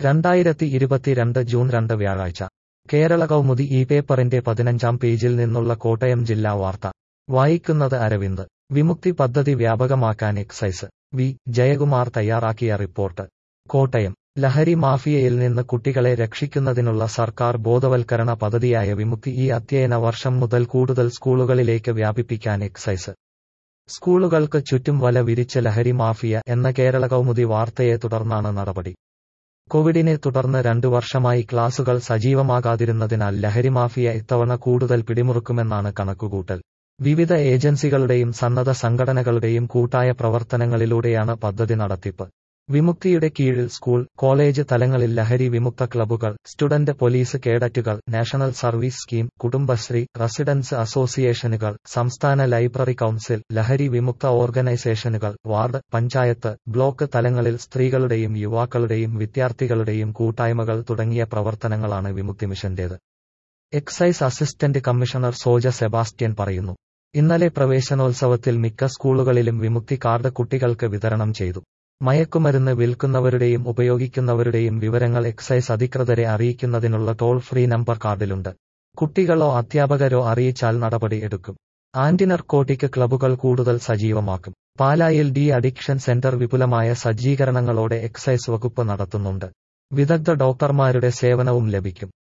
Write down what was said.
രണ്ടായിരത്തി ഇരുപത്തിരണ്ട് ജൂൺ രണ്ട് വ്യാഴാഴ്ച കേരള കൗമുദി ഈ പേപ്പറിന്റെ പതിനഞ്ചാം പേജിൽ നിന്നുള്ള കോട്ടയം ജില്ലാ വാർത്ത വായിക്കുന്നത് അരവിന്ദ് വിമുക്തി പദ്ധതി വ്യാപകമാക്കാൻ എക്സൈസ് വി ജയകുമാർ തയ്യാറാക്കിയ റിപ്പോർട്ട് കോട്ടയം ലഹരി മാഫിയയിൽ നിന്ന് കുട്ടികളെ രക്ഷിക്കുന്നതിനുള്ള സർക്കാർ ബോധവൽക്കരണ പദ്ധതിയായ വിമുക്തി ഈ അധ്യയന വർഷം മുതൽ കൂടുതൽ സ്കൂളുകളിലേക്ക് വ്യാപിപ്പിക്കാൻ എക്സൈസ് സ്കൂളുകൾക്ക് ചുറ്റും വല വിരിച്ച ലഹരി മാഫിയ എന്ന കേരള കൗമുദി വാർത്തയെ തുടർന്നാണ് നടപടി കോവിഡിനെ തുടർന്ന് രണ്ടു വർഷമായി ക്ലാസുകൾ സജീവമാകാതിരുന്നതിനാൽ ലഹരി മാഫിയ ഇത്തവണ കൂടുതൽ പിടിമുറുക്കുമെന്നാണ് കണക്കുകൂട്ടൽ വിവിധ ഏജൻസികളുടെയും സന്നദ്ധ സംഘടനകളുടെയും കൂട്ടായ പ്രവർത്തനങ്ങളിലൂടെയാണ് പദ്ധതി നടത്തിപ്പ് വിമുക്തിയുടെ കീഴിൽ സ്കൂൾ കോളേജ് തലങ്ങളിൽ ലഹരി വിമുക്ത ക്ലബ്ബുകൾ സ്റ്റുഡന്റ് പോലീസ് കേഡറ്റുകൾ national service scheme Kudumbashree residents അസോസിയേഷനുകൾ സംസ്ഥാന ലൈബ്രറി കൌൺസിൽ ലഹരി വിമുക്ത ഓർഗനൈസേഷനുകൾ വാർഡ് പഞ്ചായത്ത് ബ്ലോക്ക് തലങ്ങളിൽ സ്ത്രീകളുടെയും യുവാക്കളുടെയും വിദ്യാർത്ഥികളുടെയും കൂട്ടായ്മകൾ തുടങ്ങിയ പ്രവർത്തനങ്ങളാണ് വിമുക്തി മിഷന്റേത് excise assistant commissioner Soja Sebastian പറയുന്നു ഇന്നലെ പ്രവേശനോത്സവത്തിൽ മിക്ക സ്കൂളുകളിലും വിമുക്തി കാർഡ് കുട്ടികൾക്ക് വിതരണം ചെയ്തു മയക്കുമരുന്ന് വിൽക്കുന്നവരുടെയും ഉപയോഗിക്കുന്നവരുടെയും വിവരങ്ങൾ എക്സൈസ് അധികൃതരെ അറിയിക്കുന്നതിനുള്ള ടോൾ ഫ്രീ നമ്പർ കാർഡിലുണ്ട് കുട്ടികളോ അധ്യാപകരോ അറിയിച്ചാൽ നടപടി എടുക്കും ആന്റി നർക്കോട്ടിക് ക്ലബ്ബുകൾ കൂടുതൽ സജീവമാക്കും പാലായിൽ ഡി അഡിക്ഷൻ സെന്റർ വിപുലമായ സജ്ജീകരണങ്ങളോടെ എക്സൈസ് വകുപ്പ് നടത്തുന്നുണ്ട് വിദഗ്ധ ഡോക്ടർമാരുടെ സേവനവും ലഭിക്കും